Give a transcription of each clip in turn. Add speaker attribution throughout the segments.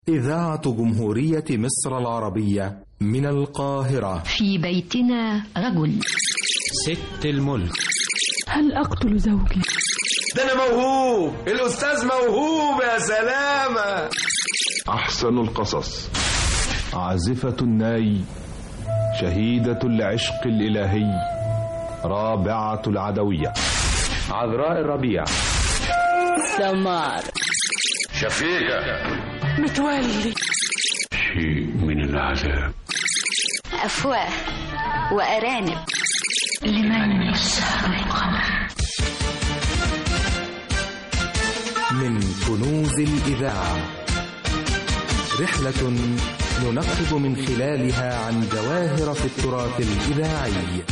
Speaker 1: إذاعة جمهورية مصر العربية من القاهرة
Speaker 2: في بيتنا رجل
Speaker 3: ست الملك
Speaker 4: هل أقتل زوجي؟
Speaker 5: ده أنا موهوب الأستاذ موهوب يا سلامة
Speaker 6: أحسن القصص
Speaker 7: عازفة الناي شهيدة العشق الإلهي رابعة العدوية
Speaker 3: عذراء الربيع
Speaker 8: سمار
Speaker 6: شفيقة
Speaker 4: متولي
Speaker 6: شيء من العذاب
Speaker 9: أفواه وأرانب
Speaker 2: لمن يسهر القمر
Speaker 1: من كنوز الإذاعة رحلة ننقب من خلالها عن جواهر في التراث الإذاعي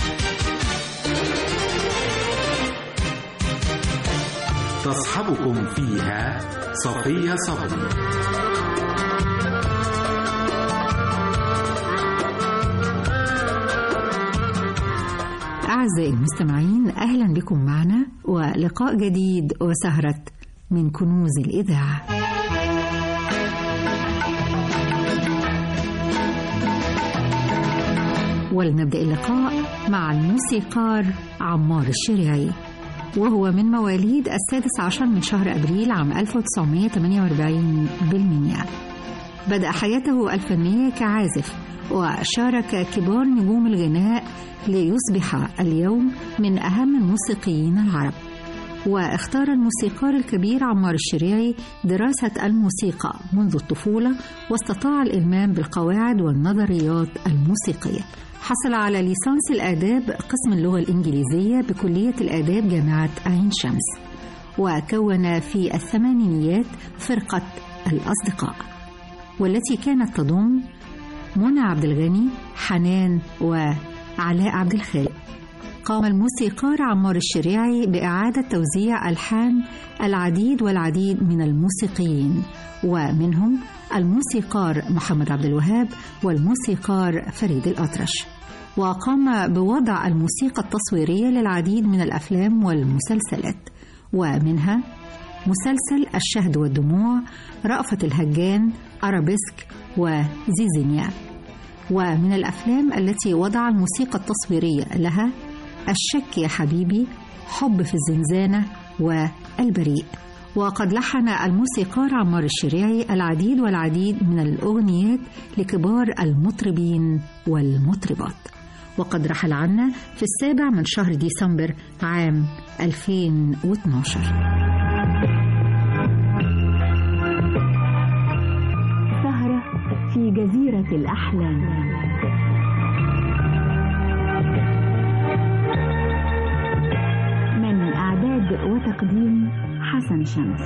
Speaker 10: تصحبكم فيها صفية صبري
Speaker 11: أعزائي المستمعين أهلا بكم معنا ولقاء جديد وسهرة من كنوز الإذاعة ولنبدأ اللقاء مع الموسيقار عمار الشريعي وهو من مواليد السادس عشر من شهر أبريل عام 1948 بالمنيا بدأ حياته الفنية كعازف وشارك كبار نجوم الغناء ليصبح اليوم من أهم الموسيقيين العرب واختار الموسيقار الكبير عمار الشريعي دراسة الموسيقى منذ الطفولة واستطاع الإلمام بالقواعد والنظريات الموسيقية حصل على ليسانس الآداب قسم اللغة الإنجليزية بكلية الآداب جامعة عين شمس وكون في الثمانينيات فرقة الأصدقاء والتي كانت تضم منى عبد الغني حنان وعلاء عبد الخالق قام الموسيقار عمار الشريعي بإعادة توزيع ألحان العديد والعديد من الموسيقيين ومنهم الموسيقار محمد عبد الوهاب والموسيقار فريد الأطرش وقام بوضع الموسيقى التصويرية للعديد من الأفلام والمسلسلات ومنها مسلسل الشهد والدموع رأفت الهجان أرابيسك وزيزينيا ومن الأفلام التي وضع الموسيقى التصويرية لها الشك يا حبيبي حب في الزنزانة والبريء وقد لحن الموسيقار عمار الشريعي العديد والعديد من الأغنيات لكبار المطربين والمطربات وقد رحل عنا في السابع من شهر ديسمبر عام 2012 سهرة في جزيرة الأحلام من إعداد وتقديم حسن شمس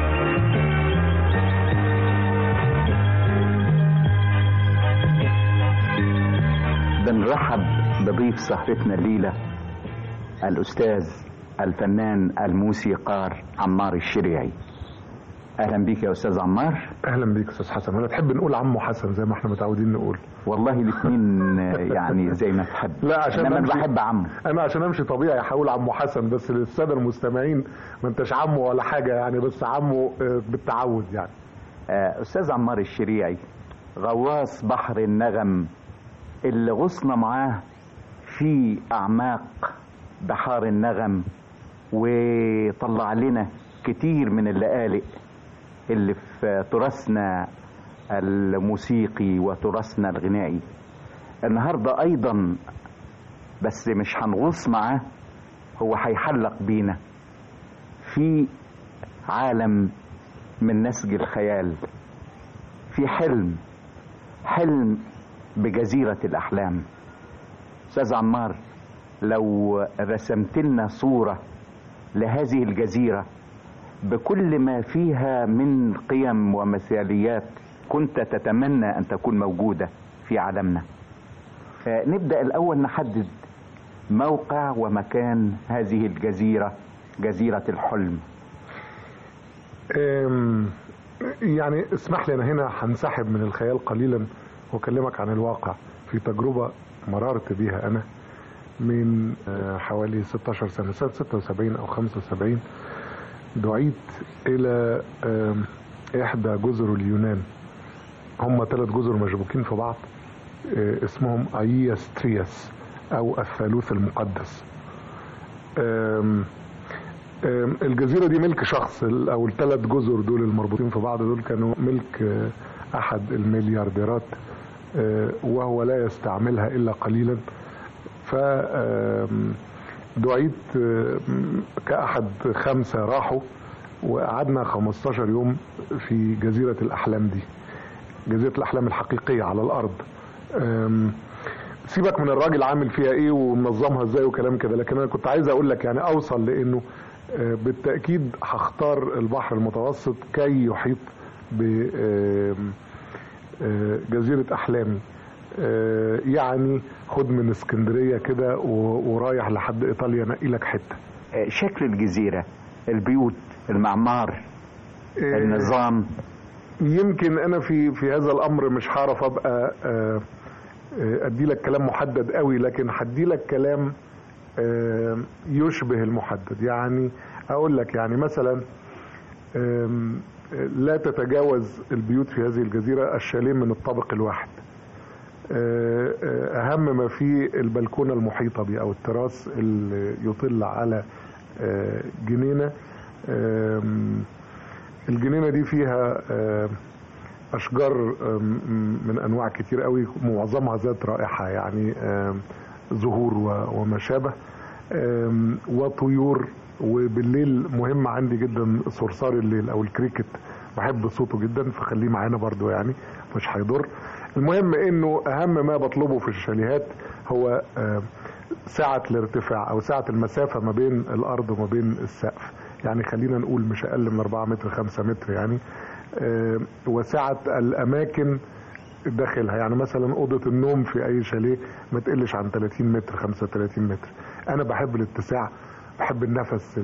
Speaker 12: بنرحب بضيف سهرتنا الليلة الأستاذ الفنان الموسيقار عمار الشريعي اهلا بيك يا استاذ عمار
Speaker 13: اهلا بيك استاذ حسن انا تحب نقول عمو حسن زي ما احنا متعودين نقول
Speaker 12: والله الاثنين يعني زي ما تحب
Speaker 13: لا عشان
Speaker 12: انا بحب عمو
Speaker 13: انا عشان امشي طبيعي هقول عمو حسن بس للساده المستمعين ما انتش عمو ولا حاجه يعني بس عمو بالتعود يعني
Speaker 12: استاذ عمار الشريعي غواص بحر النغم اللي غصنا معاه في اعماق بحار النغم وطلع لنا كتير من اللقالق اللي في تراثنا الموسيقي وتراثنا الغنائي النهارده ايضا بس مش هنغوص معاه هو هيحلق بينا في عالم من نسج الخيال في حلم حلم بجزيرة الأحلام أستاذ عمار لو رسمت لنا صورة لهذه الجزيرة بكل ما فيها من قيم ومثاليات كنت تتمنى ان تكون موجوده في عالمنا نبدا الاول نحدد موقع ومكان هذه الجزيره جزيره الحلم
Speaker 13: يعني اسمح لي انا هنا هنسحب من الخيال قليلا واكلمك عن الواقع في تجربه مررت بيها انا من حوالي 16 سنه سنه 76 او 75 دعيت الى إحدى جزر اليونان هم ثلاث جزر مشبوكين في بعض اسمهم أييا سترياس أو الثالوث المقدس أم أم الجزيرة دي ملك شخص أو الثلاث جزر دول المربوطين في بعض دول كانوا ملك أحد المليارديرات وهو لا يستعملها إلا قليلا ف دعيت كأحد خمسة راحوا وقعدنا 15 يوم في جزيرة الأحلام دي جزيرة الأحلام الحقيقية على الأرض سيبك من الراجل عامل فيها ايه ومنظمها ازاي وكلام كده لكن انا كنت عايز اقول لك يعني اوصل لانه بالتاكيد هختار البحر المتوسط كي يحيط بجزيره احلامي يعني خد من اسكندريه كده ورايح لحد ايطاليا نقي لك حته
Speaker 12: شكل الجزيره البيوت المعمار النظام
Speaker 13: يمكن انا في في هذا الامر مش هعرف ابقى ادي لك كلام محدد قوي لكن هدي لك كلام يشبه المحدد يعني اقول لك يعني مثلا لا تتجاوز البيوت في هذه الجزيرة الشاليه من الطابق الواحد اهم ما في البلكونة المحيطة بي او التراس اللي يطل على جنينة الجنينة دي فيها اشجار من انواع كتير قوي معظمها ذات رائحه يعني زهور وما شابه وطيور وبالليل مهم عندي جدا صرصار الليل او الكريكت بحب صوته جدا فخليه معانا برضو يعني مش هيضر المهم انه اهم ما بطلبه في الشاليهات هو سعة الارتفاع او سعة المسافة ما بين الارض وما بين السقف يعني خلينا نقول مش اقل من 4 متر 5 متر يعني وسعة الأماكن داخلها يعني مثلا أوضة النوم في أي شاليه ما تقلش عن 30 متر 35 متر أنا بحب الاتساع بحب النفس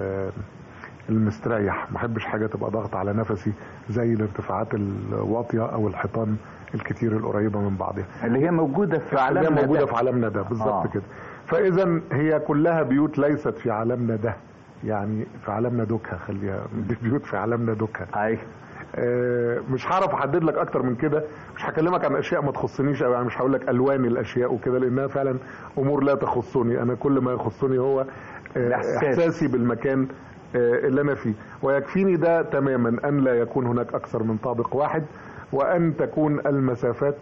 Speaker 13: المستريح ما بحبش حاجة تبقى ضغط على نفسي زي الارتفاعات الواطية أو الحيطان الكتير القريبة من بعضها
Speaker 12: اللي هي موجودة في عالمنا
Speaker 13: اللي هي موجودة ده. في عالمنا ده بالظبط آه. كده فإذا هي كلها بيوت ليست في عالمنا ده يعني في عالمنا دوكها خليها بيوت في عالمنا دوكها
Speaker 12: أي.
Speaker 13: مش هعرف احدد لك اكتر من كده مش هكلمك عن اشياء ما تخصنيش او يعني مش هقول لك الوان الاشياء وكده لانها فعلا امور لا تخصني انا كل ما يخصني هو احساسي بالمكان اللي انا فيه ويكفيني ده تماما ان لا يكون هناك اكثر من طابق واحد وان تكون المسافات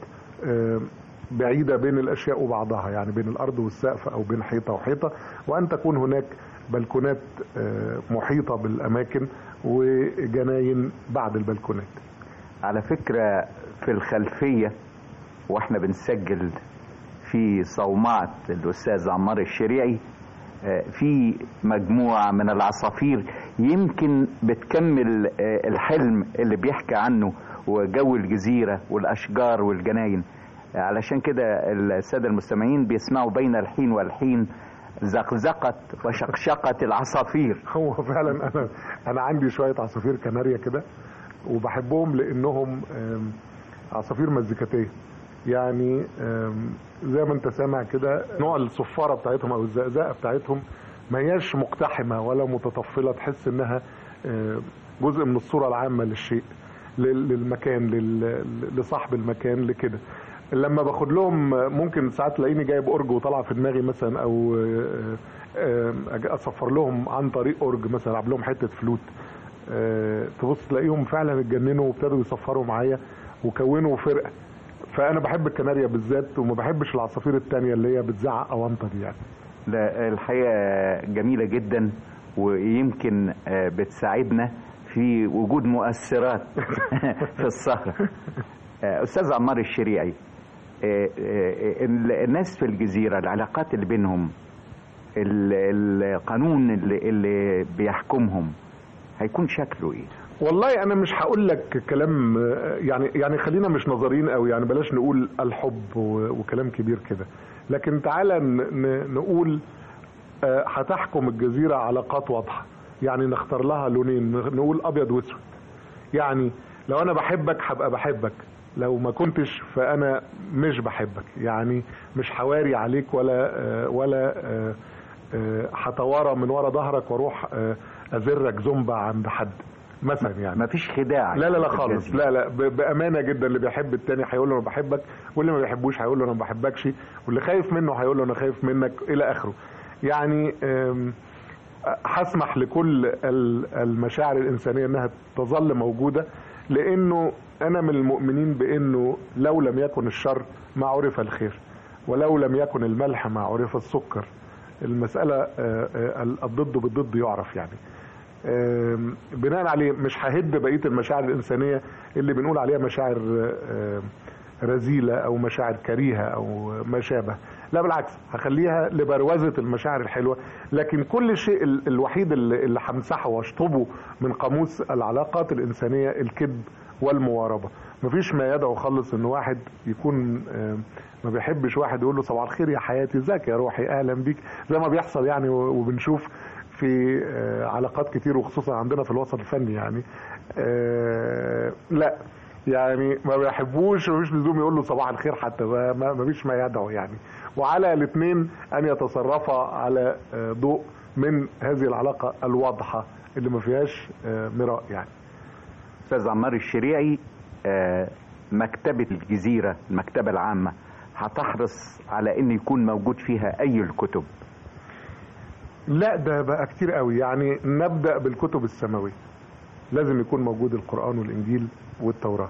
Speaker 13: بعيده بين الاشياء وبعضها يعني بين الارض والسقف او بين حيطه وحيطه وان تكون هناك بلكونات محيطه بالاماكن وجناين بعد البلكونات
Speaker 12: على فكرة في الخلفية واحنا بنسجل في صومعة الأستاذ عمار الشريعي في مجموعة من العصافير يمكن بتكمل الحلم اللي بيحكي عنه وجو الجزيرة والأشجار والجناين علشان كده السادة المستمعين بيسمعوا بين الحين والحين زقزقة وشقشقة العصافير
Speaker 13: هو فعلا انا انا عندي شوية عصافير كناريا كده وبحبهم لانهم عصافير مزيكاتية يعني زي ما انت سامع كده نوع الصفارة بتاعتهم او الزقزقة بتاعتهم ما هياش مقتحمة ولا متطفلة تحس انها جزء من الصورة العامة للشيء للمكان لصاحب المكان لكده لما باخد لهم ممكن ساعات تلاقيني جايب اورج وطالع في دماغي مثلا او اصفر لهم عن طريق اورج مثلا العب لهم حته فلوت تبص تلاقيهم فعلا اتجننوا وابتدوا يصفروا معايا وكونوا فرقه فانا بحب الكناريا بالذات وما بحبش العصافير التانية اللي هي بتزعق اونطه دي يعني
Speaker 12: لا الحقيقه جميله جدا ويمكن بتساعدنا في وجود مؤثرات في السهره استاذ عمار الشريعي الناس في الجزيرة العلاقات اللي بينهم القانون اللي, اللي بيحكمهم هيكون شكله ايه
Speaker 13: والله انا مش هقول لك كلام يعني يعني خلينا مش نظريين قوي يعني بلاش نقول الحب وكلام كبير كده لكن تعالى نقول هتحكم الجزيرة علاقات واضحة يعني نختار لها لونين نقول ابيض واسود يعني لو انا بحبك هبقى بحبك لو ما كنتش فانا مش بحبك يعني مش حواري عليك ولا ولا هتوارى من ورا ظهرك واروح ازرك زومبا عند حد مثلا يعني
Speaker 12: مفيش خداع
Speaker 13: لا لا لا خالص لا لا بامانه جدا اللي بيحب التاني هيقول له انا بحبك واللي ما بيحبوش هيقول له انا ما بحبكش واللي خايف منه هيقول له انا خايف منك الى اخره يعني هسمح لكل المشاعر الانسانيه انها تظل موجوده لانه انا من المؤمنين بانه لو لم يكن الشر ما عرف الخير ولو لم يكن الملح ما عرف السكر المساله الضد بالضد يعرف يعني بناء عليه مش ههد بقيه المشاعر الانسانيه اللي بنقول عليها مشاعر رذيله او مشاعر كريهه او ما شابه لا بالعكس هخليها لبروزه المشاعر الحلوه لكن كل شيء الوحيد اللي همسحه واشطبه من قاموس العلاقات الانسانيه الكذب والمواربه مفيش ما يدعو خالص ان واحد يكون ما بيحبش واحد يقول له صباح الخير يا حياتي ازيك يا روحي اهلا بيك زي ما بيحصل يعني وبنشوف في علاقات كتير وخصوصا عندنا في الوسط الفني يعني لا يعني ما بيحبوش مفيش لزوم يقول له صباح الخير حتى ما فيش ما يدعو يعني وعلى الاثنين ان يتصرفا على ضوء من هذه العلاقه الواضحه اللي ما فيهاش مراء يعني
Speaker 12: استاذ عمار الشريعي مكتبه الجزيره المكتبه العامه هتحرص على ان يكون موجود فيها اي الكتب
Speaker 13: لا ده بقى كتير قوي يعني نبدا بالكتب السماويه لازم يكون موجود القران والانجيل والتوراه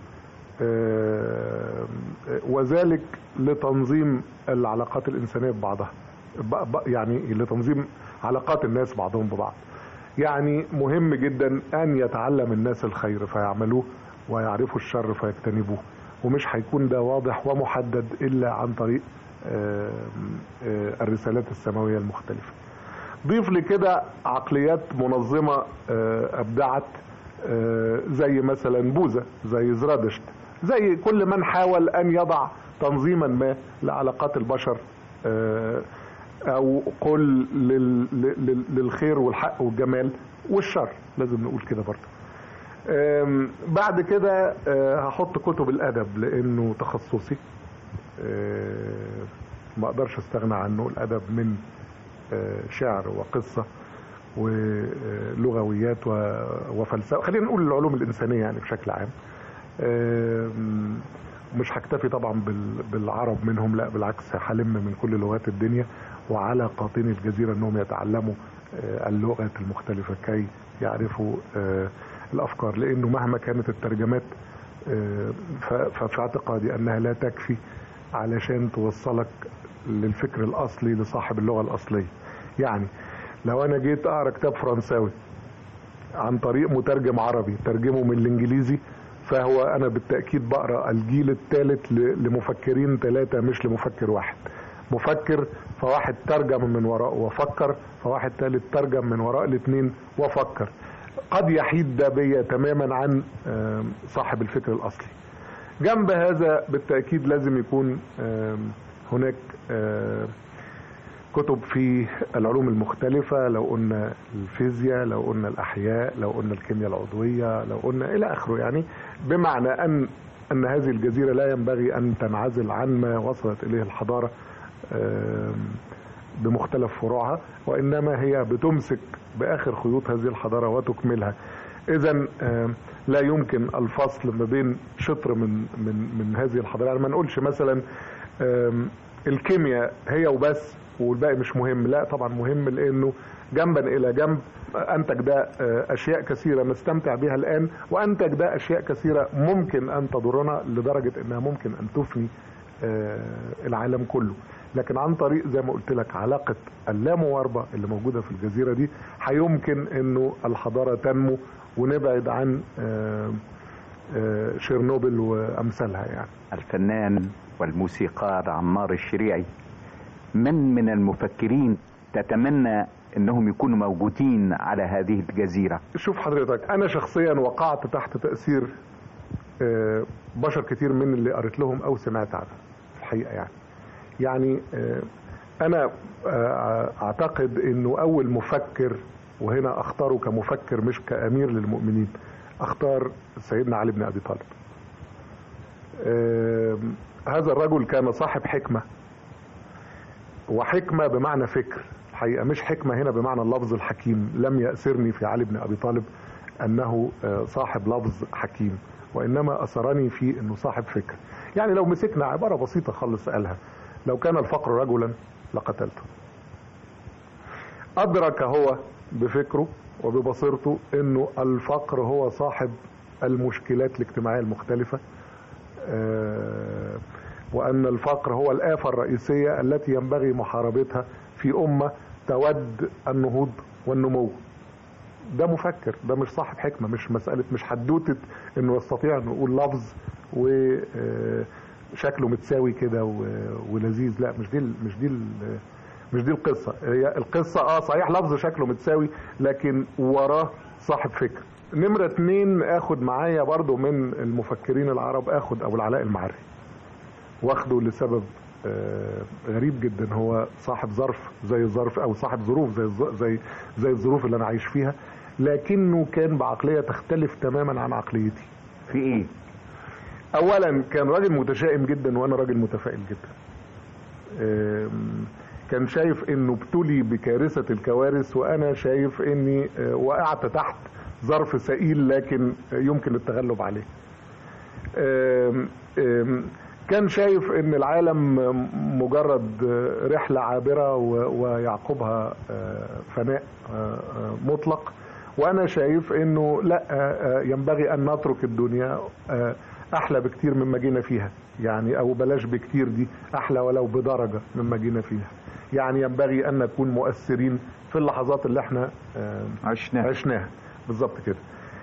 Speaker 13: وذلك لتنظيم العلاقات الانسانيه ببعضها يعني لتنظيم علاقات الناس بعضهم ببعض يعني مهم جدا ان يتعلم الناس الخير فيعملوه ويعرفوا الشر فيجتنبوه ومش هيكون ده واضح ومحدد الا عن طريق الرسالات السماويه المختلفه ضيف لكده عقليات منظمه ابدعت زي مثلا بوذا زي زرادشت زي كل من حاول ان يضع تنظيما ما لعلاقات البشر او قل للخير والحق والجمال والشر لازم نقول كده برضه بعد كده هحط كتب الادب لانه تخصصي ما اقدرش استغنى عنه الادب من شعر وقصه ولغويات وفلسفه خلينا نقول العلوم الانسانيه يعني بشكل عام مش هكتفي طبعا بالعرب منهم لا بالعكس هلم من كل لغات الدنيا وعلى قاطني الجزيره انهم يتعلموا اللغات المختلفه كي يعرفوا الافكار لانه مهما كانت الترجمات ففي اعتقادي انها لا تكفي علشان توصلك للفكر الاصلي لصاحب اللغه الاصليه يعني لو انا جيت اقرا كتاب فرنساوي عن طريق مترجم عربي ترجمه من الانجليزي فهو انا بالتاكيد بقرا الجيل الثالث لمفكرين ثلاثه مش لمفكر واحد مفكر فواحد ترجم من وراء وفكر فواحد ثالث ترجم من وراء الاثنين وفكر قد يحيد ده بيا تماما عن صاحب الفكر الاصلي جنب هذا بالتاكيد لازم يكون هناك كتب في العلوم المختلفة لو قلنا الفيزياء لو قلنا الأحياء لو قلنا الكيمياء العضوية لو قلنا إلى آخره يعني بمعنى أن أن هذه الجزيرة لا ينبغي أن تنعزل عن ما وصلت إليه الحضارة بمختلف فروعها وإنما هي بتمسك بآخر خيوط هذه الحضارة وتكملها إذا لا يمكن الفصل ما بين شطر من من من هذه الحضارة يعني ما نقولش مثلا الكيمياء هي وبس والباقي مش مهم لا طبعا مهم لانه جنبا الى جنب انتج ده اشياء كثيره نستمتع بها الان وانتج ده اشياء كثيره ممكن ان تضرنا لدرجه انها ممكن ان تفني العالم كله لكن عن طريق زي ما قلت لك علاقه اللامواربه اللي موجوده في الجزيره دي هيمكن انه الحضاره تنمو ونبعد عن شيرنوبل وامثالها يعني
Speaker 12: الفنان والموسيقار عمار الشريعي من من المفكرين تتمنى انهم يكونوا موجودين على هذه الجزيرة
Speaker 13: شوف حضرتك انا شخصيا وقعت تحت تأثير بشر كتير من اللي قريت لهم او سمعت عنهم الحقيقة يعني يعني انا اعتقد انه اول مفكر وهنا اختاره كمفكر مش كامير للمؤمنين اختار سيدنا علي بن ابي طالب هذا الرجل كان صاحب حكمه وحكمة بمعنى فكر الحقيقة مش حكمة هنا بمعنى اللفظ الحكيم لم يأسرني في علي بن أبي طالب انه صاحب لفظ حكيم وانما اثرني في انه صاحب فكر يعني لو مسكنا عباره بسيطه خالص قالها لو كان الفقر رجلا لقتلته ادرك هو بفكره وببصيرته انه الفقر هو صاحب المشكلات الاجتماعيه المختلفه وان الفقر هو الافه الرئيسيه التي ينبغي محاربتها في امه تود النهوض والنمو ده مفكر ده مش صاحب حكمه مش مساله مش حدوته انه يستطيع انه يقول لفظ وشكله متساوي كده ولذيذ لا مش دي مش دي مش دي القصه هي القصه اه صحيح لفظ شكله متساوي لكن وراه صاحب فكر نمرة اتنين اخد معايا برضو من المفكرين العرب اخد ابو العلاء المعري واخده لسبب آه غريب جدا هو صاحب ظرف زي الظرف او صاحب ظروف زي زي زي الظروف اللي انا عايش فيها لكنه كان بعقليه تختلف تماما عن عقليتي
Speaker 12: في ايه
Speaker 13: اولا كان راجل متشائم جدا وانا راجل متفائل جدا آه كان شايف انه ابتلي بكارثه الكوارث وانا شايف اني آه وقعت تحت ظرف ثقيل لكن يمكن التغلب عليه آم آم كان شايف ان العالم مجرد رحلة عابرة ويعقبها فناء مطلق وانا شايف انه لا ينبغي ان نترك الدنيا احلى بكتير مما جينا فيها يعني او بلاش بكتير دي احلى ولو بدرجة مما جينا فيها يعني ينبغي ان نكون مؤثرين في اللحظات اللي احنا
Speaker 12: عشناها
Speaker 13: عشناها بالظبط كده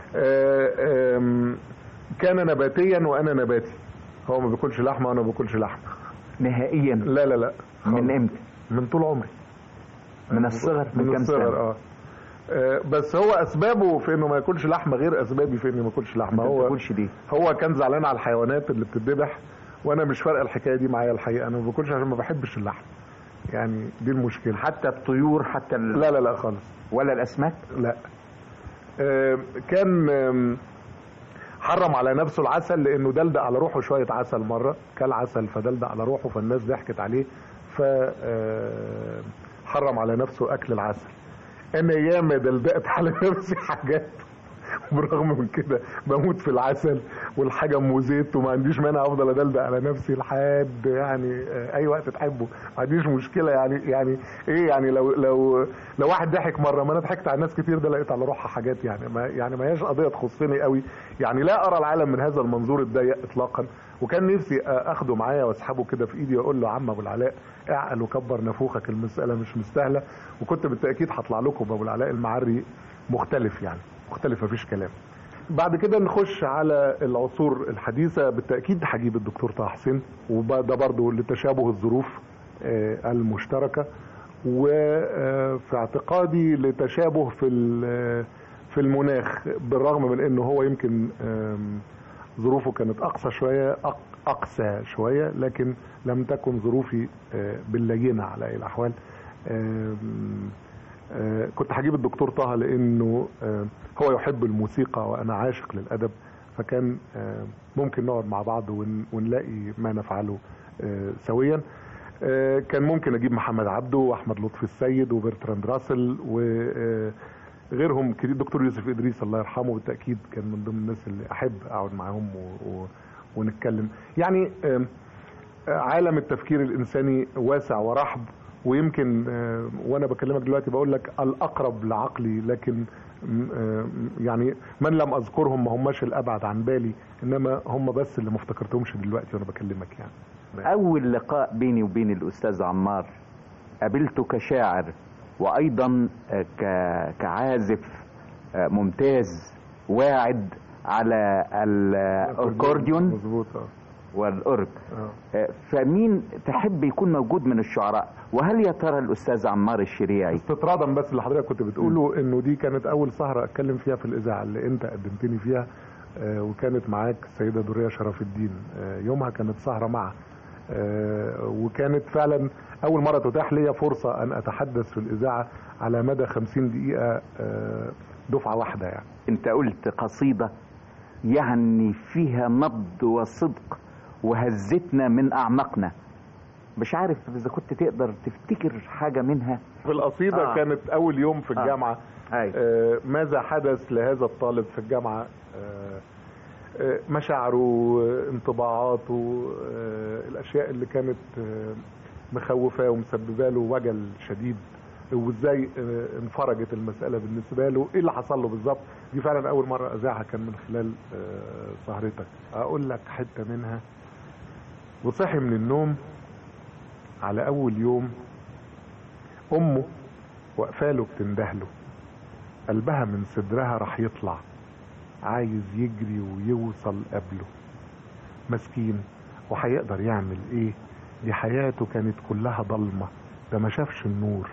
Speaker 13: كان نباتيا وانا نباتي هو ما بياكلش لحمه وانا ما باكلش لحمه
Speaker 12: نهائيا
Speaker 13: لا لا لا
Speaker 12: من امتى
Speaker 13: من طول عمري
Speaker 12: من الصغر
Speaker 13: من, من الصغر اه بس هو اسبابه في انه ما ياكلش لحمه غير اسبابي في اني ما اكلش لحمه
Speaker 12: هو ما دي
Speaker 13: هو كان زعلان على الحيوانات اللي بتتذبح وانا مش فارقه الحكايه دي معايا الحقيقه انا ما باكلش عشان ما بحبش اللحم يعني دي المشكله
Speaker 12: حتى الطيور حتى ال...
Speaker 13: لا لا لا خالص
Speaker 12: ولا الاسماك
Speaker 13: لا آه كان آه حرم على نفسه العسل لانه دلدق على روحه شويه عسل مره كل عسل فدلدق على روحه فالناس ضحكت عليه ف حرم على نفسه اكل العسل انا ياما دلدقت على نفسي حاجات برغم من كده بموت في العسل والحاجه ام وزيت وما عنديش مانع افضل ادلدق على نفسي لحد يعني اي وقت تحبه ما عنديش مشكله يعني يعني ايه يعني لو لو لو واحد ضحك مره ما انا ضحكت على ناس كتير ده لقيت على روحها حاجات يعني ما يعني ما هياش قضيه تخصني قوي يعني لا ارى العالم من هذا المنظور الضيق اطلاقا وكان نفسي اخده معايا واسحبه كده في ايدي واقول له عم ابو العلاء اعقل وكبر نافوخك المساله مش مستاهله وكنت بالتاكيد هطلع لكم بابو العلاء المعري مختلف يعني مختلف مفيش كلام بعد كده نخش على العصور الحديثة بالتأكيد هجيب الدكتور طه حسين وده برضو لتشابه الظروف المشتركة وفي اعتقادي لتشابه في في المناخ بالرغم من انه هو يمكن ظروفه كانت اقصى شوية اقسى شوية لكن لم تكن ظروفي باللينة على اي الاحوال آه كنت هجيب الدكتور طه لانه آه هو يحب الموسيقى وانا عاشق للادب فكان آه ممكن نقعد مع بعض ون ونلاقي ما نفعله سويا كان ممكن اجيب محمد عبده واحمد لطفي السيد وبرتراند راسل وغيرهم كتير دكتور يوسف ادريس الله يرحمه بالتاكيد كان من ضمن الناس اللي احب اقعد معاهم و... و... ونتكلم يعني عالم التفكير الانساني واسع ورحب ويمكن وانا بكلمك دلوقتي بقول لك الاقرب لعقلي لكن يعني من لم اذكرهم ما هماش الابعد عن بالي انما هم بس اللي ما افتكرتهمش دلوقتي وانا بكلمك يعني
Speaker 12: اول لقاء بيني وبين الاستاذ عمار قابلته كشاعر وايضا كعازف ممتاز واعد على الاكورديون
Speaker 13: مظبوط
Speaker 12: والأورج آه. فمين تحب يكون موجود من الشعراء وهل يا ترى الأستاذ عمار الشريعي
Speaker 13: استطرادا بس اللي حضرتك كنت بتقوله انه دي كانت اول سهرة اتكلم فيها في الاذاعة اللي انت قدمتني فيها آه وكانت معاك السيدة درية شرف الدين آه يومها كانت سهرة معها وكانت فعلا اول مرة تتاح لي فرصة ان اتحدث في الاذاعة على مدى خمسين دقيقة دفعة واحدة يعني
Speaker 12: انت قلت قصيدة يعني فيها نبض وصدق وهزتنا من اعماقنا مش عارف اذا كنت تقدر تفتكر حاجه منها
Speaker 13: في القصيده
Speaker 12: آه.
Speaker 13: آه. كانت اول يوم في الجامعه
Speaker 12: آه.
Speaker 13: آه ماذا حدث لهذا الطالب في الجامعه آه آه مشاعره آه، انطباعاته آه الاشياء اللي كانت آه مخوفاه ومسببه له وجل شديد وازاي آه، انفرجت المساله بالنسبه له ايه اللي حصل له بالظبط دي فعلا اول مره اذاعها كان من خلال آه، سهرتك اقول لك حته منها وصحي من النوم على اول يوم امه واقفاله بتندهله قلبها من صدرها راح يطلع عايز يجري ويوصل قبله مسكين وهيقدر يعمل ايه دي حياته كانت كلها ضلمة ده ما شافش النور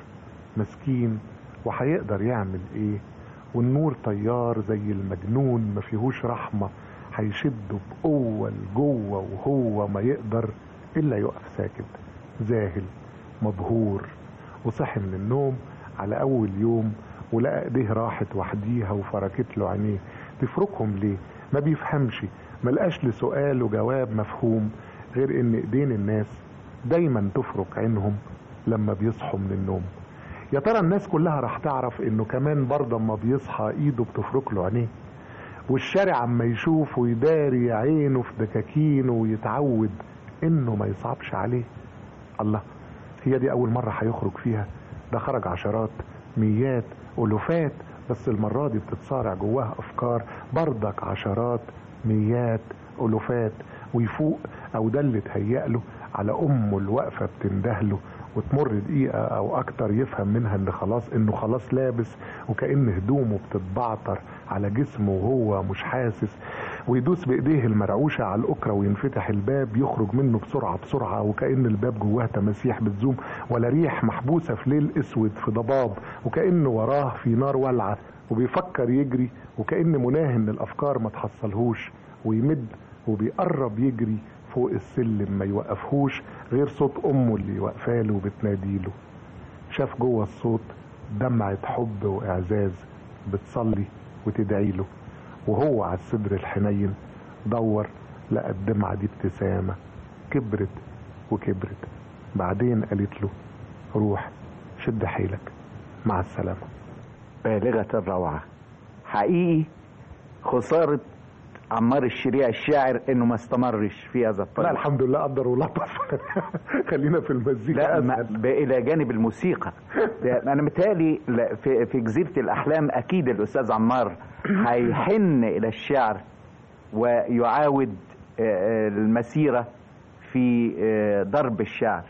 Speaker 13: مسكين وهيقدر يعمل ايه والنور طيار زي المجنون ما فيهوش رحمة هيشده بقوة لجوه وهو ما يقدر الا يقف ساكت ذاهل مبهور وصحي من النوم على اول يوم ولقى ايديه راحت وحديها وفركت له عينيه تفركهم ليه ما بيفهمش ما لقاش لسؤال وجواب مفهوم غير ان ايدين الناس دايما تفرك عينهم لما بيصحوا من النوم يا ترى الناس كلها راح تعرف انه كمان برضه اما بيصحى ايده بتفرك له عينيه والشارع عما يشوف ويداري عينه في دكاكينه ويتعود انه ما يصعبش عليه الله هي دي اول مرة هيخرج فيها ده خرج عشرات ميات الوفات بس المرة دي بتتصارع جواها افكار بردك عشرات ميات الوفات ويفوق او ده اللي اتهيأ له على امه الواقفة بتندهله وتمر دقيقة او اكتر يفهم منها ان خلاص انه خلاص لابس وكأن هدومه بتتبعتر على جسمه وهو مش حاسس ويدوس بايديه المرعوشة على الاكرة وينفتح الباب يخرج منه بسرعة بسرعة وكأن الباب جواه تماسيح بتزوم ولا ريح محبوسة في ليل اسود في ضباب وكأن وراه في نار والعة وبيفكر يجري وكأن مناه ان الافكار ما تحصلهوش ويمد وبيقرب يجري فوق السلم ما يوقفهوش غير صوت امه اللي واقفاله وبتناديله شاف جوه الصوت دمعة حب واعزاز بتصلي وتدعي له وهو على الصدر الحنين دور لقى الدمعة دي ابتسامة كبرت وكبرت بعدين قالت له روح شد حيلك مع السلامة
Speaker 12: بالغة الروعة حقيقي خسارة عمار الشريع الشاعر انه ما استمرش في هذا الطريق
Speaker 13: لا الحمد لله قدر ولطف خلينا في المزيكا
Speaker 12: لا ما الى جانب الموسيقى انا متهيألي لا، في في جزيرة الاحلام اكيد الاستاذ عمار هيحن الى الشعر ويعاود آه، آه، المسيرة في آه، ضرب الشعر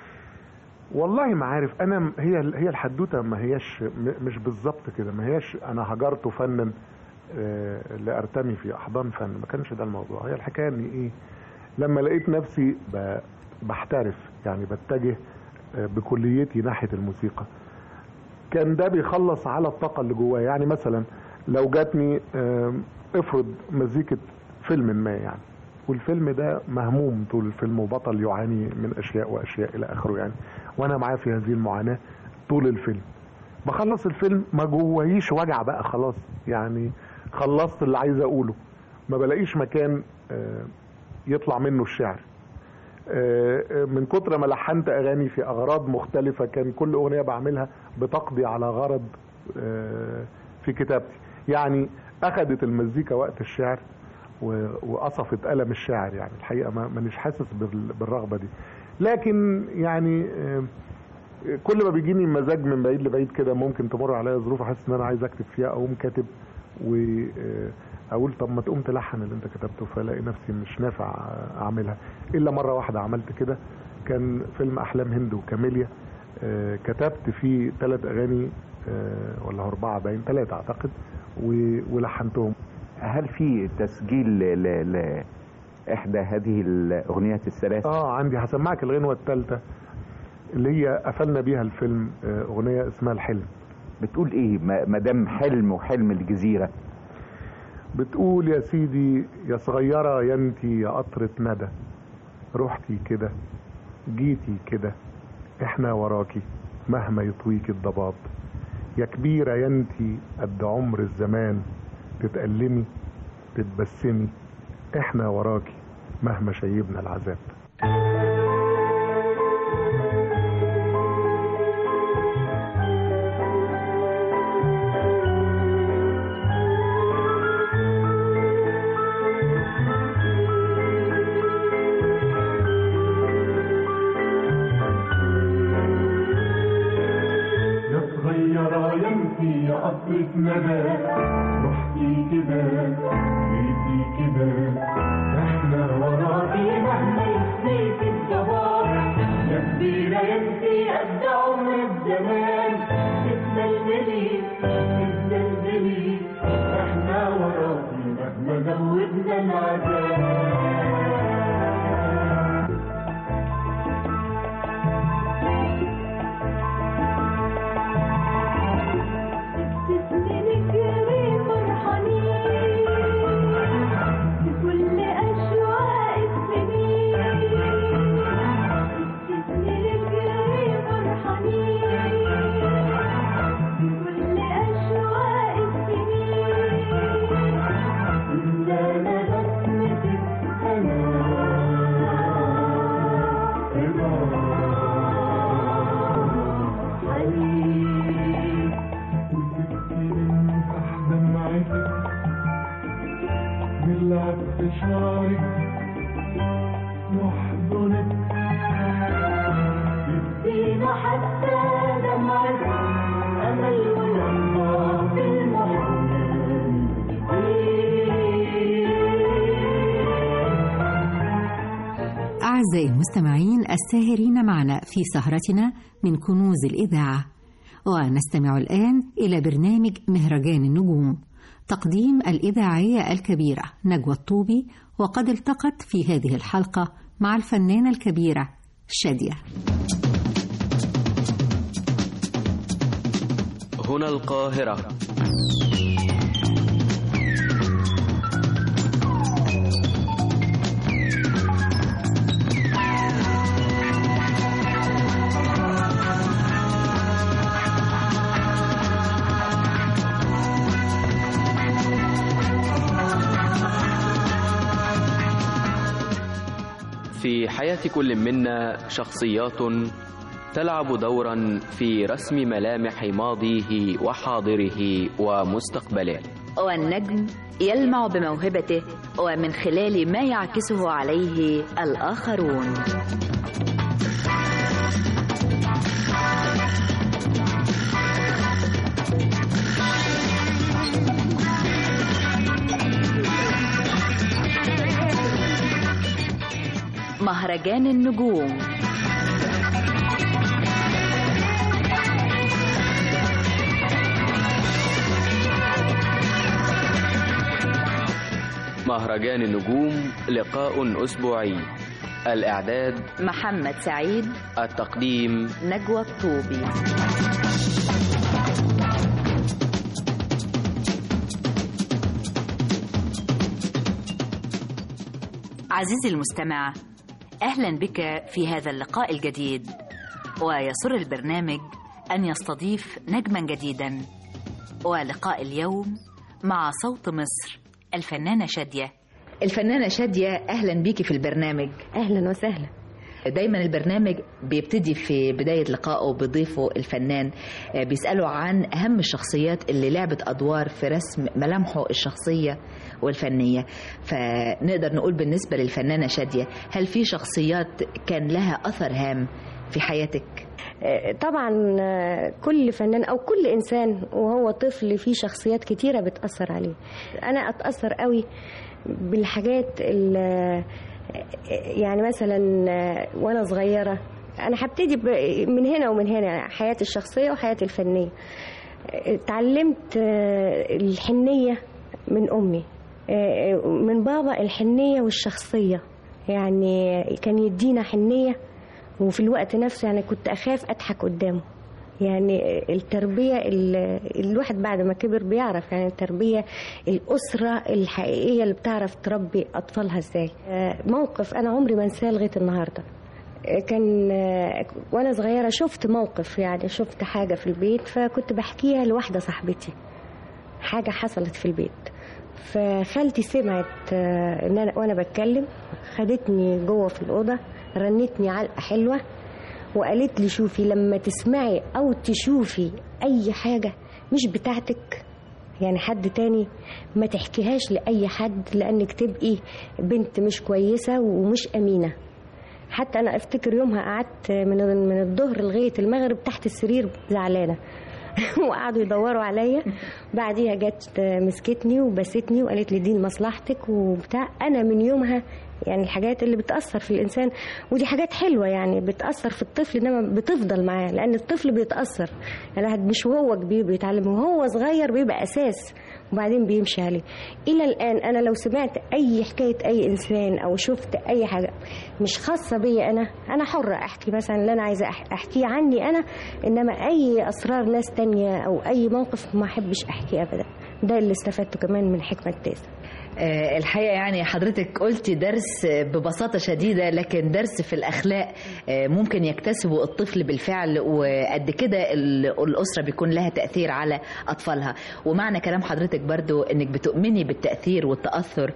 Speaker 13: والله ما عارف انا هي هي الحدوته ما هياش م- مش بالظبط كده ما هياش انا هجرت فنا آه، لارتمي في احضان فن ما كانش ده الموضوع هي الحكايه ان ايه لما لقيت نفسي ب- بحترف يعني بتجه آه، بكليتي ناحيه الموسيقى كان ده بيخلص على الطاقه اللي جوايا يعني مثلا لو جاتني آم، افرض مزيكه فيلم ما يعني والفيلم ده مهموم طول الفيلم وبطل يعاني من اشياء واشياء الى اخره يعني وانا معاه في هذه المعاناه طول الفيلم بخلص الفيلم ما جوايش وجع بقى خلاص يعني خلصت اللي عايز اقوله ما بلاقيش مكان آه، يطلع منه الشعر آه، آه، من كتر ما لحنت اغاني في اغراض مختلفه كان كل اغنيه بعملها بتقضي على غرض آه، في كتابتي يعني اخذت المزيكا وقت الشعر و- وقصفت قلم الشاعر يعني الحقيقه ما مانيش حاسس بال- بالرغبه دي لكن يعني آه، كل ما بيجيني مزاج من بعيد لبعيد كده ممكن تمر عليا ظروف احس ان انا عايز اكتب فيها اقوم كاتب واقول طب ما تقوم تلحن اللي انت كتبته فلاقي نفسي مش نافع اعملها الا مره واحده عملت كده كان فيلم احلام هند وكاميليا آه، كتبت فيه ثلاث اغاني آه، ولا اربعه باين ثلاثه اعتقد و- ولحنتهم
Speaker 12: هل في تسجيل ل... ل... ل... احدى هذه الاغنيات الثلاث
Speaker 13: اه عندي هسمعك الغنوه الثالثه اللي هي قفلنا بيها الفيلم آه، اغنيه اسمها الحلم
Speaker 12: بتقول ايه ما ما دام حلم وحلم الجزيره
Speaker 13: بتقول يا سيدي يا صغيرة يا انتي يا قطرة ندى رحتي كده جيتي كده احنا وراكي مهما يطويك الضباب يا كبيرة يا انتي قد عمر الزمان تتألمي تتبسمي احنا وراكي مهما شيبنا العذاب
Speaker 14: قطرة ندى رحتي كده جيتي كده احنا وراكي مهما يخفيك الجبار يا كبيرة يا انتي قد عمر الزمان تتزلزلي تتزلزلي احنا وراكي مهما زودنا العذاب نلعب بشعرك نحضنك تدينا حتى دمعك أمل ولما في
Speaker 11: أعزائي المستمعين الساهرين معنا في سهرتنا من كنوز الإذاعة ونستمع الآن إلى برنامج مهرجان النجوم تقديم الإذاعية الكبيرة نجوى الطوبي وقد التقت في هذه الحلقة مع الفنانة الكبيرة شادية
Speaker 15: هنا القاهرة في حياة كل منا شخصيات تلعب دورا في رسم ملامح ماضيه وحاضره ومستقبله
Speaker 16: والنجم يلمع بموهبته ومن خلال ما يعكسه عليه الآخرون مهرجان النجوم
Speaker 15: مهرجان النجوم لقاء أسبوعي الإعداد
Speaker 16: محمد سعيد
Speaker 15: التقديم
Speaker 16: نجوى الطوبي عزيزي المستمع اهلا بك في هذا اللقاء الجديد ويسر البرنامج ان يستضيف نجما جديدا ولقاء اليوم مع صوت مصر الفنانه شاديه الفنانه شاديه اهلا بيكي في البرنامج
Speaker 17: اهلا وسهلا
Speaker 16: دايما البرنامج بيبتدي في بداية لقائه بضيفه الفنان بيسأله عن أهم الشخصيات اللي لعبت أدوار في رسم ملامحه الشخصية والفنية فنقدر نقول بالنسبة للفنانة شادية هل في شخصيات كان لها أثر هام في حياتك؟
Speaker 17: طبعا كل فنان او كل انسان وهو طفل فيه شخصيات كتيره بتاثر عليه انا اتاثر قوي بالحاجات اللي يعني مثلا وانا صغيره انا هبتدي من هنا ومن هنا حياتي الشخصيه وحياتي الفنيه اتعلمت الحنيه من امي من بابا الحنيه والشخصيه يعني كان يدينا حنيه وفي الوقت نفسه يعني كنت اخاف اضحك قدامه يعني التربية الواحد بعد ما كبر بيعرف يعني التربية الأسرة الحقيقية اللي بتعرف تربي أطفالها إزاي موقف أنا عمري ما انساه لغاية النهاردة كان وانا صغيره شفت موقف يعني شفت حاجه في البيت فكنت بحكيها لواحده صاحبتي حاجه حصلت في البيت فخالتي سمعت ان انا وانا بتكلم خدتني جوه في الاوضه رنتني علقه حلوه وقالت لي شوفي لما تسمعي او تشوفي اي حاجه مش بتاعتك يعني حد تاني ما تحكيهاش لاي حد لانك تبقي بنت مش كويسه ومش امينه حتى انا افتكر يومها قعدت من من الظهر لغايه المغرب تحت السرير زعلانه وقعدوا يدوروا عليا بعديها جت مسكتني وبستني وقالت لي دي لمصلحتك وبتاع انا من يومها يعني الحاجات اللي بتأثر في الإنسان ودي حاجات حلوة يعني بتأثر في الطفل إنما بتفضل معاه لأن الطفل بيتأثر يعني الواحد مش وهو كبير بيتعلم وهو صغير بيبقى أساس وبعدين بيمشي عليه إلى الآن أنا لو سمعت أي حكاية أي إنسان أو شفت أي حاجة مش خاصة بيا أنا أنا حرة أحكي مثلا اللي أنا عايزة أحكيه عني أنا إنما أي أسرار ناس تانية أو أي موقف ما أحبش أحكيه أبدا ده اللي استفدته كمان من حكمة تاسع
Speaker 16: الحقيقة يعني حضرتك قلتي درس ببساطة شديدة لكن درس في الأخلاق ممكن يكتسبه الطفل بالفعل وقد كده الأسرة بيكون لها تأثير على أطفالها ومعنى كلام حضرتك برضو أنك بتؤمني بالتأثير والتأثر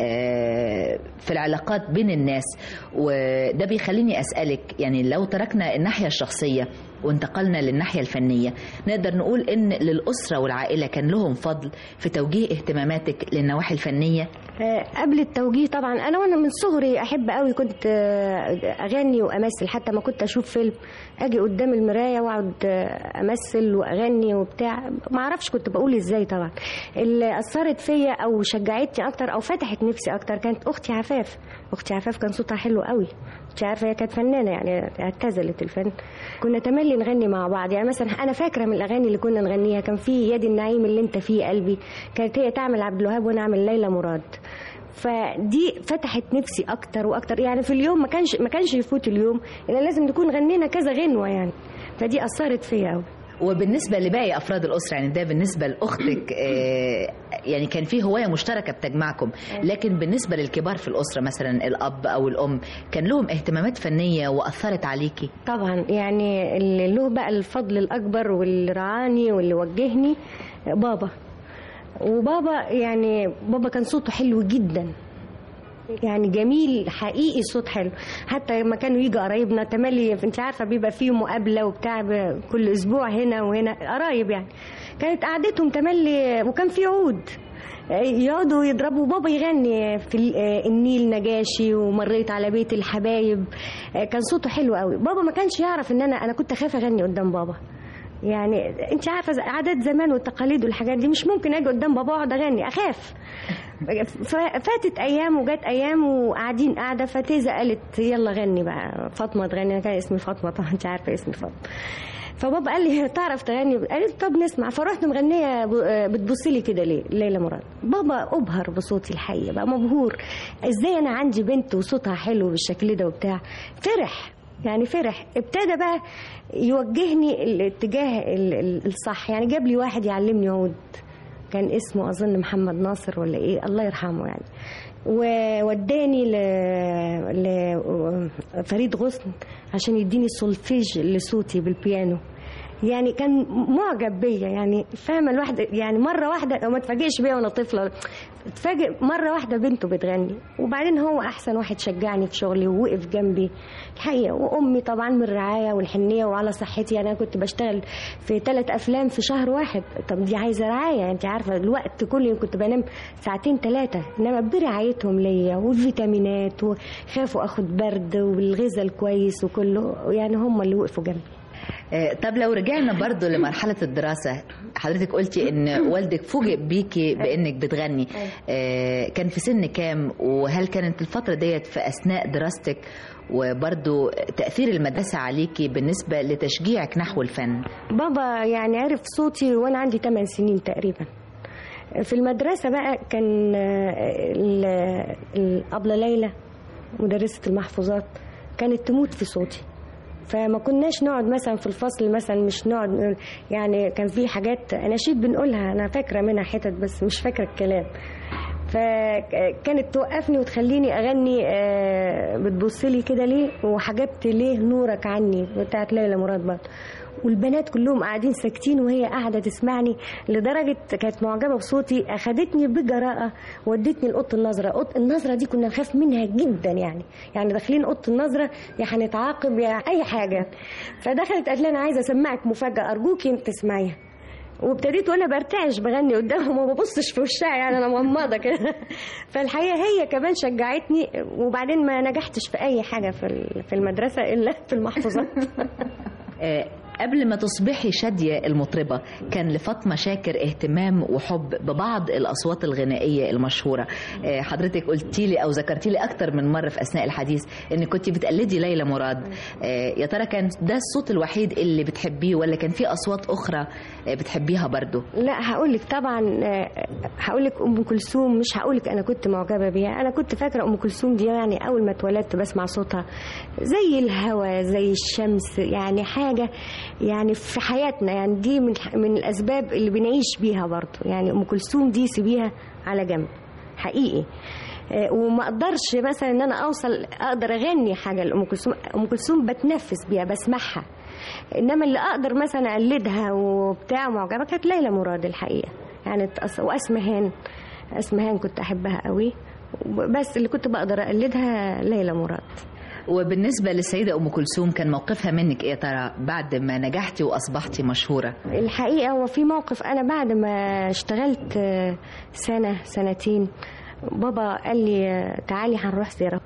Speaker 16: في العلاقات بين الناس وده بيخليني أسألك يعني لو تركنا الناحية الشخصية وانتقلنا للناحية الفنية نقدر نقول إن للأسرة والعائلة كان لهم فضل في توجيه اهتماماتك للنواحي الفنية
Speaker 17: قبل التوجيه طبعا أنا وأنا من صغري أحب قوي كنت أغني وأمثل حتى ما كنت أشوف فيلم أجي قدام المراية وأقعد أمثل وأغني وبتاع ما أعرفش كنت بقول إزاي طبعا اللي أثرت فيا أو شجعتني أكتر أو فتحت نفسي أكتر كانت أختي عفاف أختي عفاف كان صوتها حلو قوي مش عارفه هي كانت فنانه يعني اعتزلت الفن كنا تملي نغني مع بعض يعني مثلا انا فاكره من الاغاني اللي كنا نغنيها كان في يد النعيم اللي انت فيه قلبي كانت هي تعمل عبد الوهاب وانا اعمل ليلى مراد فدي فتحت نفسي اكتر واكتر يعني في اليوم ما كانش ما كانش يفوت اليوم الا لازم نكون غنينا كذا غنوه يعني فدي اثرت فيا قوي
Speaker 16: وبالنسبه لباقي افراد الاسره يعني ده بالنسبه لاختك يعني كان في هوايه مشتركه بتجمعكم لكن بالنسبه للكبار في الاسره مثلا الاب او الام كان لهم اهتمامات فنيه واثرت عليكي
Speaker 17: طبعا يعني اللي له بقى الفضل الاكبر واللي رعاني واللي وجهني بابا وبابا يعني بابا كان صوته حلو جدا يعني جميل حقيقي صوت حلو حتى لما كانوا يجوا قرايبنا تملي انت عارفه بيبقى فيه مقابله وبتاع كل اسبوع هنا وهنا قرايب يعني كانت قعدتهم تملي وكان في عود يقعدوا يضربوا بابا يغني في النيل نجاشي ومريت على بيت الحبايب كان صوته حلو قوي بابا ما كانش يعرف ان انا انا كنت اخاف اغني قدام بابا يعني انت عارفه عادات زمان والتقاليد والحاجات دي مش ممكن اجي قدام بابا اقعد اغني اخاف فاتت ايام وجت ايام وقاعدين قاعده فتيزه قالت يلا غني بقى فاطمه تغني انا كان اسمي فاطمه طبعا انت عارفه اسمي فاطمه فبابا قال لي تعرف تغني قالت طب نسمع فرحت مغنيه بتبصي لي كده ليه ليلى مراد بابا ابهر بصوتي الحقيقه بقى مبهور ازاي انا عندي بنت وصوتها حلو بالشكل ده وبتاع فرح يعني فرح ابتدى بقى يوجهني الاتجاه الصح يعني جاب لي واحد يعلمني عود كان اسمه اظن محمد ناصر ولا ايه الله يرحمه يعني ووداني ل... لفريد غصن عشان يديني السولفيج لصوتي بالبيانو يعني كان معجب بيا يعني فاهمه الواحده يعني مره واحده ما اتفاجئش بيا وانا طفله اتفاجئ مره واحده بنته بتغني وبعدين هو احسن واحد شجعني في شغلي ووقف جنبي الحقيقه وامي طبعا من الرعايه والحنيه وعلى صحتي يعني انا كنت بشتغل في ثلاث افلام في شهر واحد طب دي عايزه رعايه انت عارفه الوقت كل يوم كنت بنام ساعتين ثلاثه انما برعايتهم ليا والفيتامينات وخافوا اخد برد والغذاء الكويس وكله يعني هم اللي وقفوا جنبي
Speaker 16: طب لو رجعنا برضو لمرحلة الدراسة حضرتك قلتي ان والدك فوجئ بيكي بانك بتغني كان في سن كام وهل كانت الفترة ديت في اثناء دراستك وبرضو تأثير المدرسة عليكي بالنسبة لتشجيعك نحو الفن
Speaker 17: بابا يعني عرف صوتي وانا عندي 8 سنين تقريبا في المدرسة بقى كان الأبلة ليلى مدرسة المحفوظات كانت تموت في صوتي فما كناش نقعد مثلا في الفصل مثلا مش نقعد يعني كان في حاجات اناشيد بنقولها انا فاكره منها حتت بس مش فاكره الكلام فكانت توقفني وتخليني اغني بتبص لي كده ليه وحجبت ليه نورك عني بتاعت ليلى مراد برضه والبنات كلهم قاعدين ساكتين وهي قاعده تسمعني لدرجه كانت معجبه بصوتي اخدتني بجراءه ودتني لاوضه النظره اوضه النظره دي كنا نخاف منها جدا يعني يعني داخلين اوضه النظره يا هنتعاقب يا اي حاجه فدخلت قالت لي انا عايزه اسمعك مفاجاه ارجوكي انت تسمعيها وابتديت وانا برتعش بغني قدامهم وما ببصش في وشها يعني انا مغمضه كده فالحقيقه هي كمان شجعتني وبعدين ما نجحتش في اي حاجه في في المدرسه الا في المحفوظات
Speaker 16: قبل ما تصبحي شادية المطربة كان لفاطمة شاكر اهتمام وحب ببعض الأصوات الغنائية المشهورة آه، حضرتك قلتي لي أو ذكرتي لي أكتر من مرة في أثناء الحديث إنك كنت بتقلدي ليلى مراد آه، يا ترى كان ده الصوت الوحيد اللي بتحبيه ولا كان في أصوات أخرى آه، بتحبيها برضو
Speaker 17: لا هقول لك طبعا هقول لك ام كلثوم مش هقول لك انا كنت معجبه بيها انا كنت فاكره ام كلثوم دي يعني اول ما اتولدت بسمع صوتها زي الهوا زي الشمس يعني حاجه يعني في حياتنا يعني دي من من الاسباب اللي بنعيش بيها برضه يعني ام كلثوم دي سيبيها على جنب حقيقي آه، وما اقدرش مثلا ان انا اوصل اقدر اغني حاجه لام كلثوم ام كلثوم بتنفس بيها بسمعها انما اللي اقدر مثلا اقلدها وبتاع معجبه كانت ليلى مراد الحقيقه يعني تأص- واسمهان اسمهان كنت احبها قوي بس اللي كنت بقدر اقلدها ليلى مراد
Speaker 16: وبالنسبة للسيدة أم كلثوم كان موقفها منك إيه يا ترى بعد ما نجحتي وأصبحتي مشهورة
Speaker 17: الحقيقة هو في موقف أنا بعد ما اشتغلت آه، سنة سنتين بابا قال لي آه، تعالي هنروح زيارة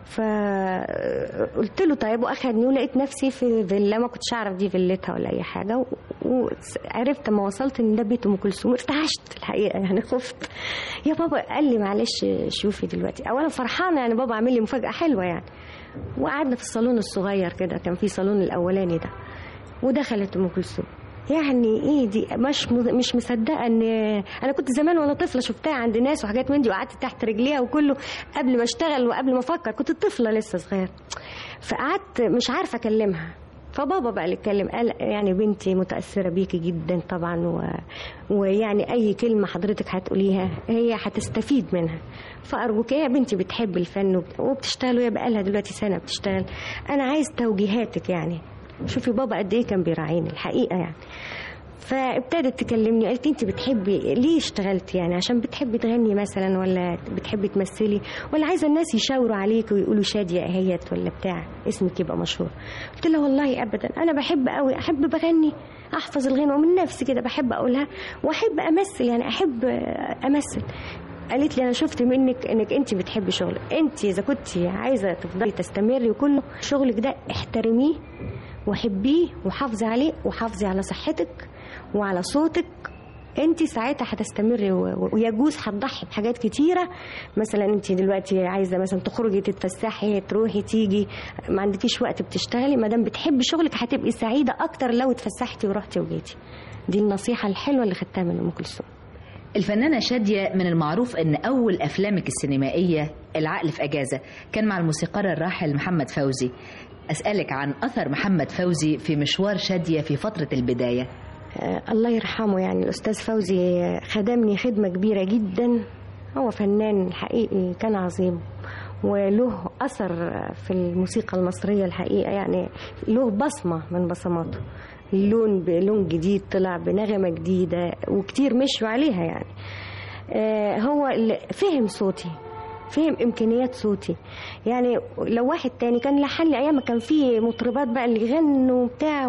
Speaker 17: فقلت له طيب واخدني ولقيت نفسي في فيلا ما كنتش اعرف دي فيلتها ولا اي حاجه و- وعرفت لما وصلت ان ده بيت ام كلثوم ارتعشت الحقيقه يعني خفت يا بابا قال لي معلش شوفي دلوقتي اولا فرحانه يعني بابا عامل لي مفاجاه حلوه يعني وقعدنا في الصالون الصغير كده كان في صالون الاولاني ده ودخلت ام كلثوم يعني ايه دي مش مش مصدقه ان انا كنت زمان وانا طفله شفتها عند ناس وحاجات من دي وقعدت تحت رجليها وكله قبل ما اشتغل وقبل ما افكر كنت طفله لسه صغير فقعدت مش عارفه اكلمها فبابا بقى اللي اتكلم قال يعني بنتي متاثره بيكي جدا طبعا و... ويعني اي كلمه حضرتك هتقوليها هي هتستفيد منها فارجوك يا بنتي بتحب الفن وبت- وبتشتغل وهي بقالها دلوقتي سنه بتشتغل انا عايز توجيهاتك يعني شوفي بابا قد ايه كان بيراعيني الحقيقه يعني فابتدت تكلمني قالت انت بتحبي ليه اشتغلتي يعني عشان بتحبي تغني مثلا ولا بتحبي تمثلي ولا عايزه الناس يشاوروا عليك ويقولوا شاديه اهيت ولا بتاع اسمك يبقى مشهور قلت لها والله ابدا انا بحب قوي احب بغني احفظ الغنى من نفسي كده بحب اقولها واحب امثل يعني احب امثل قالت لي انا شفت منك انك انت بتحبي شغلك انت اذا كنت عايزه تفضلي تستمري وكله شغلك ده احترميه وحبيه وحافظي عليه وحافظي على صحتك وعلى صوتك انت ساعتها هتستمري و- و- ويجوز هتضحي بحاجات كتيره مثلا انت دلوقتي عايزه مثلا تخرجي تتفسحي تروحي تيجي ما عندكيش وقت بتشتغلي ما دام بتحبي شغلك هتبقي سعيده اكتر لو اتفسحتي ورحتي وجيتي دي النصيحه الحلوه اللي خدتها من ام كلثوم
Speaker 16: الفنانة شادية من المعروف أن أول أفلامك السينمائية العقل في أجازة كان مع الموسيقار الراحل محمد فوزي أسألك عن أثر محمد فوزي في مشوار شادية في فترة البداية
Speaker 17: آه، الله يرحمه يعني الأستاذ فوزي آه، خدمني خدمة كبيرة جدا هو فنان حقيقي كان عظيم وله أثر في الموسيقى المصرية الحقيقة يعني له بصمة من بصماته لون بلون جديد طلع بنغمة جديدة وكتير مشوا عليها يعني آه، هو اللي فهم صوتي فهم امكانيات صوتي يعني لو واحد تاني كان لحن لي ايام ما كان في مطربات بقى اللي يغنوا بتاع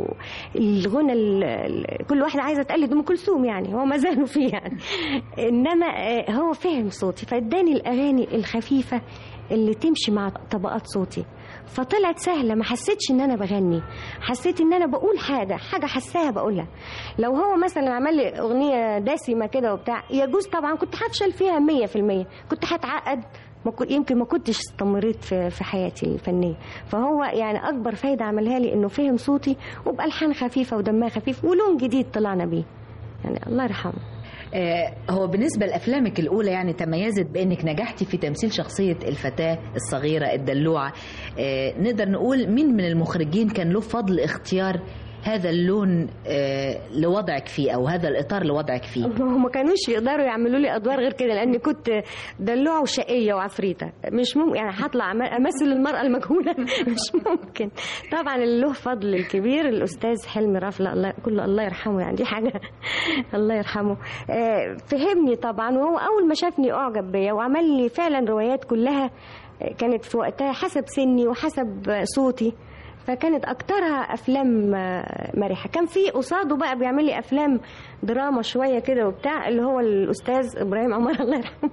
Speaker 17: الغنى ال- ال- كل واحده عايزه تقلد ام كلثوم يعني هو ما زالوا فيه يعني انما آه، هو فهم صوتي فاداني الاغاني الخفيفه اللي تمشي مع طبقات صوتي فطلعت سهله ما حسيتش ان انا بغني حسيت ان انا بقول حاجه حاجه حساها بقولها لو هو مثلا عمل لي اغنيه دسمه كده وبتاع يجوز طبعا كنت هفشل فيها 100% كنت هتعقد ما كنت يمكن ما كنتش استمريت في في حياتي الفنيه فهو يعني اكبر فايده عملها لي انه فهم صوتي وبالحان خفيفه ودمها خفيف ولون جديد طلعنا بيه يعني الله يرحمه
Speaker 16: آه، هو بالنسبة لأفلامك الأولى يعني تميزت بأنك نجحتي في تمثيل شخصية الفتاة الصغيرة الدلوعة آه، نقدر نقول مين من المخرجين كان له فضل اختيار هذا اللون آه، لوضعك فيه أو هذا الإطار لوضعك فيه
Speaker 17: هم ما كانوش يقدروا يعملوا لي ادوار غير كده لان كنت دلوعه وشقيه وعفريته مش ممكن يعني هطلع أم- امثل المراه المجهوله مش ممكن طبعا اللي له فضل الكبير الاستاذ حلمي رفله الله كله الله يرحمه يعني دي حاجه الله يرحمه آه، فهمني طبعا وهو اول ما شافني اعجب بيا وعمل لي فعلا روايات كلها آه، كانت في وقتها حسب سني وحسب صوتي فكانت اكترها افلام آه، مرحه كان في قصاده بقى بيعمل لي افلام دراما شويه كده وبتاع اللي هو الاستاذ ابراهيم عمر الله يرحمه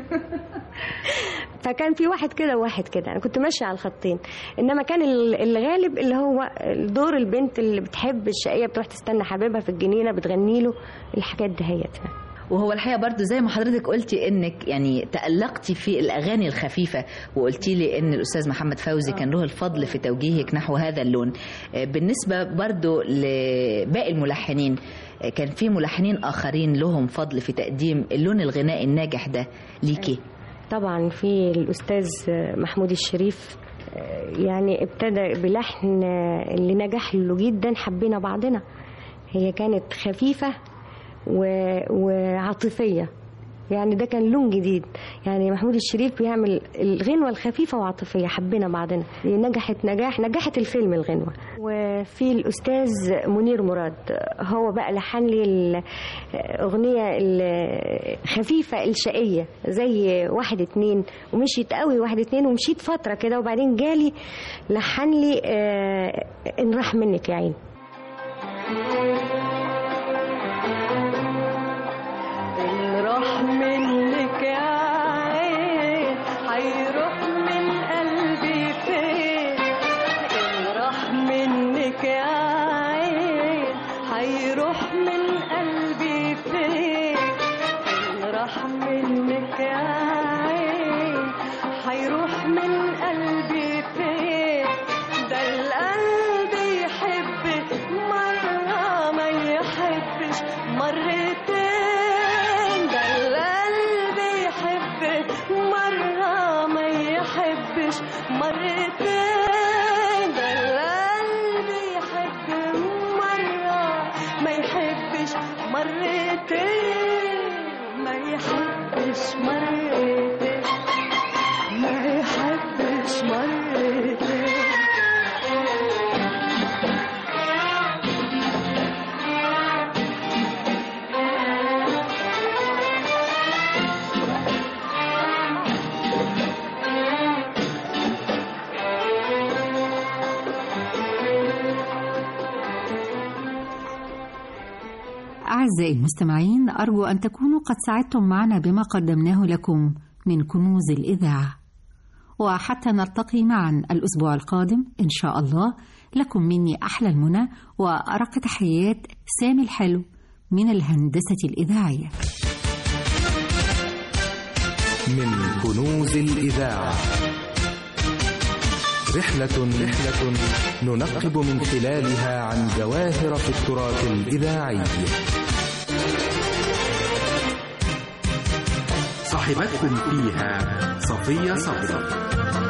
Speaker 17: فكان في واحد كده وواحد كده انا كنت ماشيه على الخطين انما كان ال- الغالب اللي هو دور البنت اللي بتحب الشقيه بتروح تستنى حبيبها في الجنينه بتغني له الحاجات دهيت
Speaker 16: وهو الحقيقه برضو زي ما حضرتك قلتي انك يعني تألقتي في الاغاني الخفيفه وقلتي لي ان الاستاذ محمد فوزي كان له الفضل في توجيهك نحو هذا اللون آه، بالنسبه برضو لباقي الملحنين آه، كان في ملحنين اخرين لهم فضل في تقديم اللون الغنائي الناجح ده ليكي
Speaker 17: طبعا في الاستاذ محمود الشريف يعني ابتدى بلحن اللي نجح له جدا حبينا بعضنا هي كانت خفيفة و- وعاطفية يعني ده كان لون جديد يعني محمود الشريف بيعمل الغنوة الخفيفة وعاطفية حبينا بعضنا نجحت نجاح نجحت الفيلم الغنوة وفي الأستاذ منير مراد هو بقى لحن لي الأغنية الخفيفة الشقية زي واحد اتنين ومشيت قوي واحد اتنين ومشيت فترة كده وبعدين جالي لحن لي آه، إن راح منك يا عين
Speaker 14: اللي راح منك يا عين هيروح من قلبي فين اللي راح منك يا عين هيروح من قلبي فين اللي راح منك يا عين هيروح من قلبي فين ده القلب يحب مرة ما يحبش مرتين ده القلب يحب مرة ما يحبش مرتين ده القلب يحب مرة ما يحبش مرتين ما يحبش مرتين ما يحبش مرتين
Speaker 11: أعزائي المستمعين أرجو أن تكونوا قد سعدتم معنا بما قدمناه لكم من كنوز الإذاعة وحتى نلتقي معا الأسبوع القادم إن شاء الله لكم مني أحلى المنى وأرق تحيات سامي الحلو من الهندسة الإذاعية
Speaker 1: من كنوز الإذاعة رحلة رحلة ننقب من خلالها عن جواهر في التراث الإذاعي
Speaker 10: صاحبتكم فيها صفية صبري